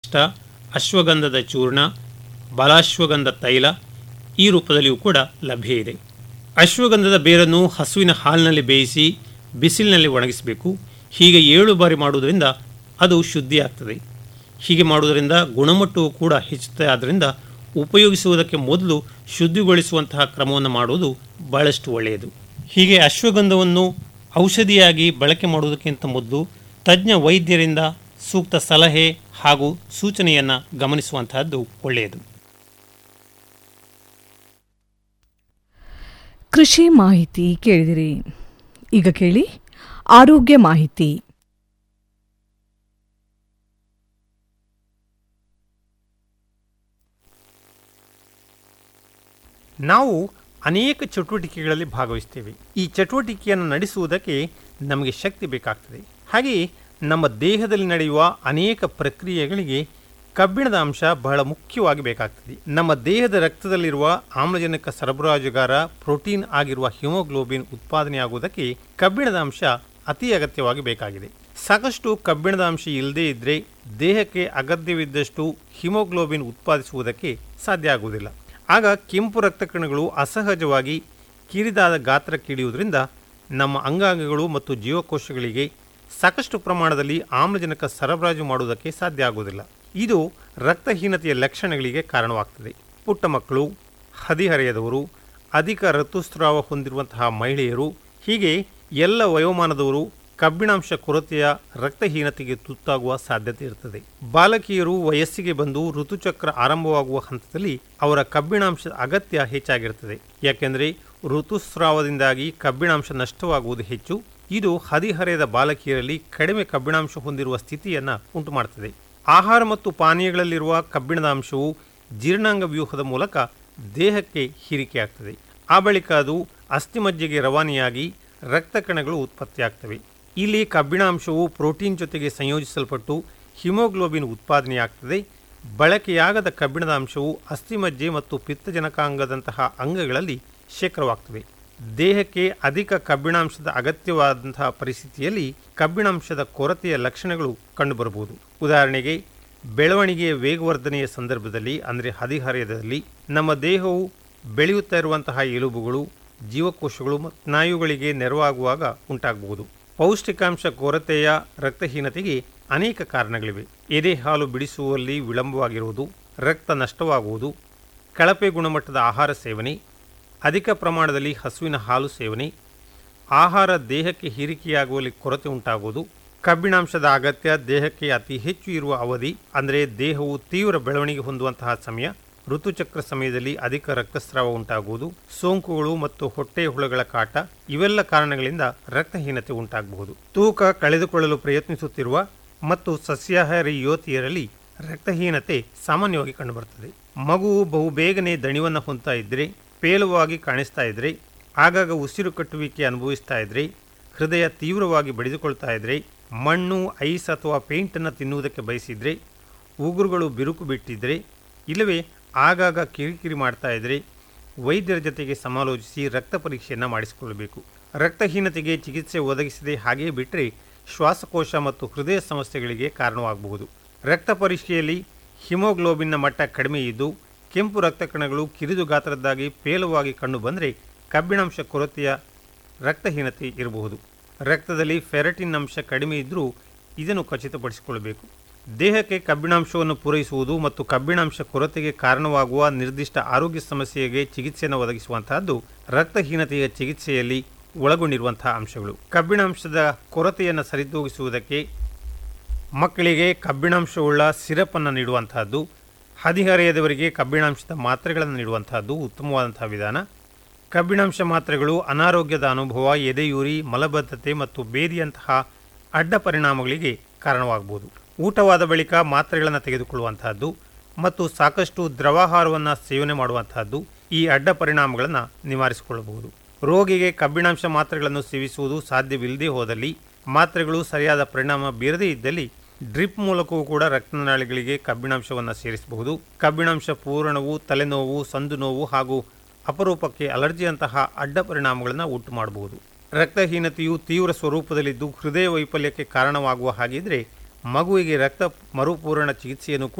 ಪಿಷ್ಟ ಅಶ್ವಗಂಧದ ಚೂರ್ಣ ಬಲಾಶ್ವಗಂಧ ತೈಲ ಈ ರೂಪದಲ್ಲಿಯೂ ಕೂಡ ಲಭ್ಯ ಇದೆ ಅಶ್ವಗಂಧದ ಬೇರನ್ನು ಹಸುವಿನ ಹಾಲಿನಲ್ಲಿ ಬೇಯಿಸಿ ಬಿಸಿಲಿನಲ್ಲಿ ಒಣಗಿಸಬೇಕು ಹೀಗೆ ಏಳು ಬಾರಿ ಮಾಡುವುದರಿಂದ ಅದು ಶುದ್ಧಿಯಾಗ್ತದೆ ಹೀಗೆ ಮಾಡುವುದರಿಂದ ಗುಣಮಟ್ಟವು ಕೂಡ ಹೆಚ್ಚುತ್ತೆ ಆದ್ದರಿಂದ ಉಪಯೋಗಿಸುವುದಕ್ಕೆ ಮೊದಲು ಶುದ್ಧಿಗೊಳಿಸುವಂತಹ ಕ್ರಮವನ್ನು ಮಾಡುವುದು ಬಹಳಷ್ಟು ಒಳ್ಳೆಯದು ಹೀಗೆ ಅಶ್ವಗಂಧವನ್ನು ಔಷಧಿಯಾಗಿ ಬಳಕೆ ಮಾಡುವುದಕ್ಕಿಂತ ಮೊದಲು ತಜ್ಞ ವೈದ್ಯರಿಂದ ಸೂಕ್ತ ಸಲಹೆ ಹಾಗೂ ಸೂಚನೆಯನ್ನು ಗಮನಿಸುವಂತಹದ್ದು ಒಳ್ಳೆಯದು ಕೃಷಿ ಮಾಹಿತಿ ಕೇಳಿದಿರಿ ಈಗ ಕೇಳಿ ಆರೋಗ್ಯ ಮಾಹಿತಿ ನಾವು ಅನೇಕ ಚಟುವಟಿಕೆಗಳಲ್ಲಿ ಭಾಗವಹಿಸ್ತೇವೆ ಈ ಚಟುವಟಿಕೆಯನ್ನು ನಡೆಸುವುದಕ್ಕೆ ನಮಗೆ ಶಕ್ತಿ ಬೇಕಾಗ್ತದೆ ಹಾಗೆಯೇ ನಮ್ಮ ದೇಹದಲ್ಲಿ ನಡೆಯುವ ಅನೇಕ ಪ್ರಕ್ರಿಯೆಗಳಿಗೆ ಕಬ್ಬಿಣದ ಅಂಶ ಬಹಳ ಮುಖ್ಯವಾಗಿ ಬೇಕಾಗ್ತದೆ ನಮ್ಮ ದೇಹದ ರಕ್ತದಲ್ಲಿರುವ ಆಮ್ಲಜನಕ ಸರಬರಾಜುಗಾರ ಪ್ರೋಟೀನ್ ಆಗಿರುವ ಹಿಮೋಗ್ಲೋಬಿನ್ ಉತ್ಪಾದನೆಯಾಗುವುದಕ್ಕೆ ಕಬ್ಬಿಣದ ಅಂಶ ಅತಿ ಅಗತ್ಯವಾಗಿ ಬೇಕಾಗಿದೆ ಸಾಕಷ್ಟು ಕಬ್ಬಿಣದ ಅಂಶ ಇಲ್ಲದೇ ಇದ್ದರೆ ದೇಹಕ್ಕೆ ಅಗತ್ಯವಿದ್ದಷ್ಟು ಹಿಮೋಗ್ಲೋಬಿನ್ ಉತ್ಪಾದಿಸುವುದಕ್ಕೆ ಸಾಧ್ಯ ಆಗುವುದಿಲ್ಲ ಆಗ ಕೆಂಪು ರಕ್ತ ಕಣಗಳು ಅಸಹಜವಾಗಿ ಕಿರಿದಾದ ಗಾತ್ರ ಕಿಡಿಯುವುದರಿಂದ ನಮ್ಮ ಅಂಗಾಂಗಗಳು ಮತ್ತು ಜೀವಕೋಶಗಳಿಗೆ ಸಾಕಷ್ಟು ಪ್ರಮಾಣದಲ್ಲಿ ಆಮ್ಲಜನಕ ಸರಬರಾಜು ಮಾಡುವುದಕ್ಕೆ ಸಾಧ್ಯ ಆಗುವುದಿಲ್ಲ ಇದು ರಕ್ತಹೀನತೆಯ ಲಕ್ಷಣಗಳಿಗೆ ಕಾರಣವಾಗ್ತದೆ ಪುಟ್ಟ ಮಕ್ಕಳು ಹದಿಹರೆಯದವರು ಅಧಿಕ ಋತುಸ್ರಾವ ಹೊಂದಿರುವಂತಹ ಮಹಿಳೆಯರು ಹೀಗೆ ಎಲ್ಲ ವಯೋಮಾನದವರು ಕಬ್ಬಿಣಾಂಶ ಕೊರತೆಯ ರಕ್ತಹೀನತೆಗೆ ತುತ್ತಾಗುವ ಸಾಧ್ಯತೆ ಇರುತ್ತದೆ ಬಾಲಕಿಯರು ವಯಸ್ಸಿಗೆ ಬಂದು ಋತುಚಕ್ರ ಆರಂಭವಾಗುವ ಹಂತದಲ್ಲಿ ಅವರ ಕಬ್ಬಿಣಾಂಶದ ಅಗತ್ಯ ಹೆಚ್ಚಾಗಿರುತ್ತದೆ ಯಾಕೆಂದರೆ ಋತುಸ್ರಾವದಿಂದಾಗಿ ಕಬ್ಬಿಣಾಂಶ ನಷ್ಟವಾಗುವುದು ಹೆಚ್ಚು ಇದು ಹದಿಹರೆಯದ ಬಾಲಕಿಯರಲ್ಲಿ ಕಡಿಮೆ ಕಬ್ಬಿಣಾಂಶ ಹೊಂದಿರುವ ಸ್ಥಿತಿಯನ್ನು ಉಂಟುಮಾಡುತ್ತದೆ ಆಹಾರ ಮತ್ತು ಪಾನೀಯಗಳಲ್ಲಿರುವ ಕಬ್ಬಿಣದ ಅಂಶವು ಜೀರ್ಣಾಂಗ ವ್ಯೂಹದ ಮೂಲಕ ದೇಹಕ್ಕೆ ಹೀರಿಕೆಯಾಗ್ತದೆ ಆ ಬಳಿಕ ಅದು ಅಸ್ಥಿಮಜ್ಜೆಗೆ ರವಾನೆಯಾಗಿ ರಕ್ತ ಕಣಗಳು ಉತ್ಪತ್ತಿಯಾಗ್ತವೆ ಇಲ್ಲಿ ಕಬ್ಬಿಣಾಂಶವು ಪ್ರೋಟೀನ್ ಜೊತೆಗೆ ಸಂಯೋಜಿಸಲ್ಪಟ್ಟು ಹಿಮೋಗ್ಲೋಬಿನ್ ಉತ್ಪಾದನೆಯಾಗ್ತದೆ ಬಳಕೆಯಾಗದ ಕಬ್ಬಿಣದ ಅಂಶವು ಅಸ್ಥಿಮಜ್ಜೆ ಮತ್ತು ಪಿತ್ತಜನಕಾಂಗದಂತಹ ಅಂಗಗಳಲ್ಲಿ ಶೇಖರವಾಗ್ತವೆ ದೇಹಕ್ಕೆ ಅಧಿಕ ಕಬ್ಬಿಣಾಂಶದ ಅಗತ್ಯವಾದಂತಹ ಪರಿಸ್ಥಿತಿಯಲ್ಲಿ ಕಬ್ಬಿಣಾಂಶದ ಕೊರತೆಯ ಲಕ್ಷಣಗಳು ಕಂಡುಬರಬಹುದು ಉದಾಹರಣೆಗೆ ಬೆಳವಣಿಗೆಯ ವೇಗವರ್ಧನೆಯ ಸಂದರ್ಭದಲ್ಲಿ ಅಂದರೆ ಹದಿಹರೆಯದಲ್ಲಿ ನಮ್ಮ ದೇಹವು ಬೆಳೆಯುತ್ತಾ ಇರುವಂತಹ ಎಲುಬುಗಳು ಜೀವಕೋಶಗಳು ಮತ್ತು ಸ್ನಾಯುಗಳಿಗೆ ನೆರವಾಗುವಾಗ ಉಂಟಾಗಬಹುದು ಪೌಷ್ಟಿಕಾಂಶ ಕೊರತೆಯ ರಕ್ತಹೀನತೆಗೆ ಅನೇಕ ಕಾರಣಗಳಿವೆ ಎದೆ ಹಾಲು ಬಿಡಿಸುವಲ್ಲಿ ವಿಳಂಬವಾಗಿರುವುದು ರಕ್ತ ನಷ್ಟವಾಗುವುದು ಕಳಪೆ ಗುಣಮಟ್ಟದ ಆಹಾರ ಸೇವನೆ ಅಧಿಕ ಪ್ರಮಾಣದಲ್ಲಿ ಹಸುವಿನ ಹಾಲು ಸೇವನೆ ಆಹಾರ ದೇಹಕ್ಕೆ ಹೀರಿಕೆಯಾಗುವಲ್ಲಿ ಕೊರತೆ ಉಂಟಾಗುವುದು ಕಬ್ಬಿಣಾಂಶದ ಅಗತ್ಯ ದೇಹಕ್ಕೆ ಅತಿ ಹೆಚ್ಚು ಇರುವ ಅವಧಿ ಅಂದರೆ ದೇಹವು ತೀವ್ರ ಬೆಳವಣಿಗೆ ಹೊಂದುವಂತಹ ಸಮಯ ಋತುಚಕ್ರ ಸಮಯದಲ್ಲಿ ಅಧಿಕ ರಕ್ತಸ್ರಾವ ಉಂಟಾಗುವುದು ಸೋಂಕುಗಳು ಮತ್ತು ಹೊಟ್ಟೆ ಹುಳಗಳ ಕಾಟ ಇವೆಲ್ಲ ಕಾರಣಗಳಿಂದ ರಕ್ತಹೀನತೆ ಉಂಟಾಗಬಹುದು ತೂಕ ಕಳೆದುಕೊಳ್ಳಲು ಪ್ರಯತ್ನಿಸುತ್ತಿರುವ ಮತ್ತು ಸಸ್ಯಾಹಾರಿ ಯುವತಿಯರಲ್ಲಿ ರಕ್ತಹೀನತೆ ಸಾಮಾನ್ಯವಾಗಿ ಕಂಡುಬರುತ್ತದೆ ಮಗುವು ಬಹುಬೇಗನೆ ದಣಿವನ್ನು ಹೊಂದ್ತಾ ಇದ್ದರೆ ಪೇಲವಾಗಿ ಕಾಣಿಸ್ತಾ ಇದ್ರೆ ಆಗಾಗ ಉಸಿರು ಕಟ್ಟುವಿಕೆ ಅನುಭವಿಸ್ತಾ ಇದ್ರೆ ಹೃದಯ ತೀವ್ರವಾಗಿ ಬಡಿದುಕೊಳ್ತಾ ಇದ್ರೆ ಮಣ್ಣು ಐಸ್ ಅಥವಾ ಪೇಂಟನ್ನು ತಿನ್ನುವುದಕ್ಕೆ ಬಯಸಿದ್ರೆ ಉಗುರುಗಳು ಬಿರುಕು ಬಿಟ್ಟಿದ್ರೆ ಇಲ್ಲವೇ ಆಗಾಗ ಕಿರಿಕಿರಿ ಮಾಡ್ತಾ ಇದ್ರೆ ವೈದ್ಯರ ಜೊತೆಗೆ ಸಮಾಲೋಚಿಸಿ ರಕ್ತ ಪರೀಕ್ಷೆಯನ್ನು ಮಾಡಿಸಿಕೊಳ್ಳಬೇಕು ರಕ್ತಹೀನತೆಗೆ ಚಿಕಿತ್ಸೆ ಒದಗಿಸದೆ ಹಾಗೆಯೇ ಬಿಟ್ಟರೆ ಶ್ವಾಸಕೋಶ ಮತ್ತು ಹೃದಯ ಸಮಸ್ಯೆಗಳಿಗೆ ಕಾರಣವಾಗಬಹುದು ರಕ್ತ ಪರೀಕ್ಷೆಯಲ್ಲಿ ಹಿಮೋಗ್ಲೋಬಿನ್ನ ಮಟ್ಟ ಕಡಿಮೆ ಇದ್ದು ಕೆಂಪು ರಕ್ತ ಕಣಗಳು ಕಿರಿದು ಗಾತ್ರದ್ದಾಗಿ ಪೇಲವಾಗಿ ಕಂಡುಬಂದರೆ ಕಬ್ಬಿಣಾಂಶ ಕೊರತೆಯ ರಕ್ತಹೀನತೆ ಇರಬಹುದು ರಕ್ತದಲ್ಲಿ ಫೆರಟಿನ್ ಅಂಶ ಕಡಿಮೆ ಇದ್ದರೂ ಇದನ್ನು ಖಚಿತಪಡಿಸಿಕೊಳ್ಳಬೇಕು ದೇಹಕ್ಕೆ ಕಬ್ಬಿಣಾಂಶವನ್ನು ಪೂರೈಸುವುದು ಮತ್ತು ಕಬ್ಬಿಣಾಂಶ ಕೊರತೆಗೆ ಕಾರಣವಾಗುವ ನಿರ್ದಿಷ್ಟ ಆರೋಗ್ಯ ಸಮಸ್ಯೆಗೆ ಚಿಕಿತ್ಸೆಯನ್ನು ಒದಗಿಸುವಂತಹದ್ದು ರಕ್ತಹೀನತೆಯ ಚಿಕಿತ್ಸೆಯಲ್ಲಿ ಒಳಗೊಂಡಿರುವಂತಹ ಅಂಶಗಳು ಕಬ್ಬಿಣಾಂಶದ ಕೊರತೆಯನ್ನು ಸರಿದೂಗಿಸುವುದಕ್ಕೆ ಮಕ್ಕಳಿಗೆ ಕಬ್ಬಿಣಾಂಶವುಳ್ಳ ಸಿರಪನ್ನು ನೀಡುವಂತಹದ್ದು ಹದಿಹರೆಯದವರಿಗೆ ಕಬ್ಬಿಣಾಂಶದ ಮಾತ್ರೆಗಳನ್ನು ನೀಡುವಂತಹದ್ದು ಉತ್ತಮವಾದಂತಹ ವಿಧಾನ ಕಬ್ಬಿಣಾಂಶ ಮಾತ್ರೆಗಳು ಅನಾರೋಗ್ಯದ ಅನುಭವ ಎದೆಯೂರಿ ಮಲಬದ್ಧತೆ ಮತ್ತು ಬೇದಿಯಂತಹ ಅಡ್ಡ ಪರಿಣಾಮಗಳಿಗೆ ಕಾರಣವಾಗಬಹುದು ಊಟವಾದ ಬಳಿಕ ಮಾತ್ರೆಗಳನ್ನು ತೆಗೆದುಕೊಳ್ಳುವಂತಹದ್ದು ಮತ್ತು ಸಾಕಷ್ಟು ದ್ರವಾಹಾರವನ್ನು ಸೇವನೆ ಮಾಡುವಂತಹದ್ದು ಈ ಅಡ್ಡ ಪರಿಣಾಮಗಳನ್ನು ನಿವಾರಿಸಿಕೊಳ್ಳಬಹುದು ರೋಗಿಗೆ ಕಬ್ಬಿಣಾಂಶ ಮಾತ್ರೆಗಳನ್ನು ಸೇವಿಸುವುದು ಸಾಧ್ಯವಿಲ್ಲದೆ ಹೋದಲ್ಲಿ ಮಾತ್ರೆಗಳು ಸರಿಯಾದ ಪರಿಣಾಮ ಬೀರದೇ ಇದ್ದಲ್ಲಿ ಡ್ರಿಪ್ ಮೂಲಕವೂ ಕೂಡ ರಕ್ತನಾಳಿಗಳಿಗೆ ಕಬ್ಬಿಣಾಂಶವನ್ನು ಸೇರಿಸಬಹುದು ಕಬ್ಬಿಣಾಂಶ ಪೂರಣವು ತಲೆನೋವು ಸಂದು ನೋವು ಹಾಗೂ ಅಪರೂಪಕ್ಕೆ ಅಲರ್ಜಿಯಂತಹ ಅಡ್ಡ ಪರಿಣಾಮಗಳನ್ನು ಉಂಟು ಮಾಡಬಹುದು ರಕ್ತಹೀನತೆಯು ತೀವ್ರ ಸ್ವರೂಪದಲ್ಲಿದ್ದು ಹೃದಯ ವೈಫಲ್ಯಕ್ಕೆ ಕಾರಣವಾಗುವ ಹಾಗಿದ್ರೆ ಮಗುವಿಗೆ ರಕ್ತ ಮರುಪೂರಣ ಚಿಕಿತ್ಸೆಯನ್ನು